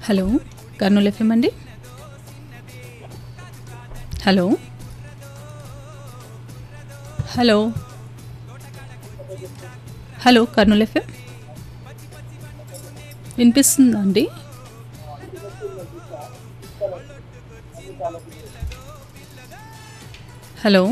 Hello Kurnool FM అండి hello hello hello Kurnool FM వినిపిస్తుందా అండి hello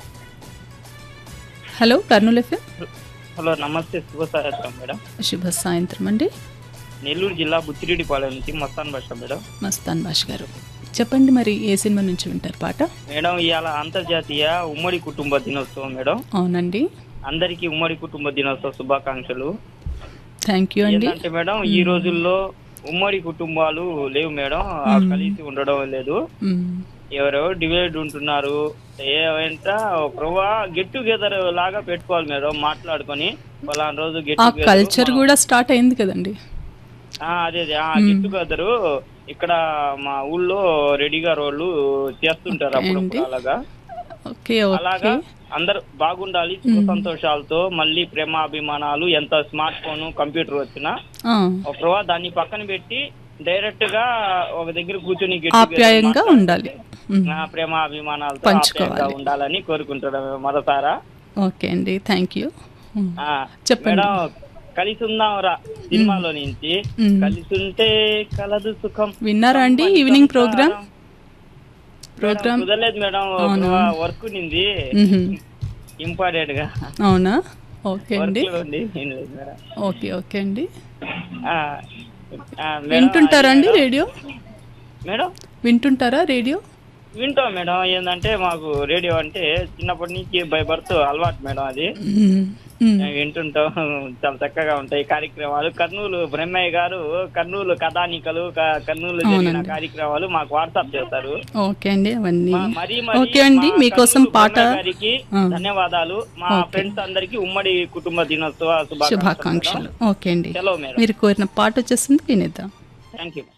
hello Kurnool FM hello నమస్తే శుభ సాయంత్రం మేడం శుభ సాయంత్రం అండి నెల్లూరు జిల్లా బుచ్చిరెడ్డిపాలెం నుంచి మస్తాన్ భాష మేడం మస్తాన్ భాష్ గారు చెప్పండి మరి ఏ సినిమా నుంచి వింటారు పాట మేడం ఇవాళ అంతర్జాతీయ ఉమ్మడి కుటుంబ దినోత్సవం మేడం అవునండి అందరికీ ఉమ్మడి కుటుంబ దినోత్సవ శుభాకాంక్షలు థ్యాంక్ యూ అండి ఏంటంటే మేడం ఈ రోజుల్లో ఉమ్మడి కుటుంబాలు లేవు మేడం ఆ కలిసి ఉండడం లేదు మ్మ్. ఎవరెవరు డివైడ్ ఉంటున్నారు ఏమంట ఒక గెట్ టుగెదర్ లాగా పెట్టుకోవాలి మేడం మాట్లాడుకొని ఫలానా రోజు గెట్ ఆ కల్చర్ కూడా స్టార్ట్ అయింది కదండి అదే అదే ఆ గెట్ టుగెదర్ ఇక్కడ మా ఊళ్ళో రెడీగా రోళ్ళు చేస్తుంటారు అప్పుడప్పుడు అలాగా ఓకే అలాగా ఓకే అందరు బాగుండాలి సుఖ సంతోషాలతో మళ్ళీ ప్రేమాభిమానాలు ఎంత స్మార్ట్ ఫోన్ కంప్యూటర్ వచ్చినా ఆ, ఒకవా దాన్ని పక్కన పెట్టి డైరెక్ట్ గా ఒక దగ్గర కూర్చొని get together ఆప్యాయంగా మాట్లాడితే, ఉండాలి మ్మ్. ఆ, ప్రేమ అభిమానాలతో పంచుకోవాలి. ఆప్యాయంగా ఉండాలని కోరుకుంటున్నాం మరోసారా ఓకే అండి థ్యాంక్ యూ మ్మ్. ఆ, చెప్పండి. మేడం కలిసి ఉందాంరా సినిమాలో నుంచి మ్మ్. కలిసి ఉంటే కలదు సుఖం విన్నారా అండి ఈవినింగ్ ప్రోగ్రామ్ ప్రోగ్రామ్ కుదరలేదు మేడం అవునా? వర్క్ నింది మ్మ్. ఇంపార్టెంట్ గా అవునా ఓకే వర్క్ అండి లో ఉంది ఏం లేదు మేడం ఓకే ఓకే అండి ఆ, ఆ, మేడం, వింటుంటారా అండి అది రేడియో మేడం వింటుంటారా రేడియో వింటాం మేడం ఏంటంటే మాకు రేడియో అంటే చిన్నప్పటి నుంచి బై బర్త్ అలవాటు మేడం అది మ్మ్. మ్మ్. వింటుంటాం చాలా చక్కగా ఉంటాయి కార్యక్రమాలు కర్నూలు బ్రహ్మయ్య గారు కర్నూలు కథానికలు క- కర్నూలు జరిగిన అవునండి. కార్యక్రమాలు మాకు వాట్సాప్ చేస్తారు ఓకే అండి అవన్నీ మా- మరీ మరీ ఓకే అండి మా మీకోసం కర్నూలు పాట బ్రహ్మయ్య గారికి ఆ. ధన్యవాదాలు మా ఓకే. ఫ్రెండ్స్ అందరికి ఉమ్మడి కుటుంబ దినోత్సవ శుభాకాంక్షలు శుభాకాంక్షలు ఓకే అండి సెలవు మేడం మీరు కోరిన పాట వచ్చేసింది వినేద్దాం థ్యాంక్ యూ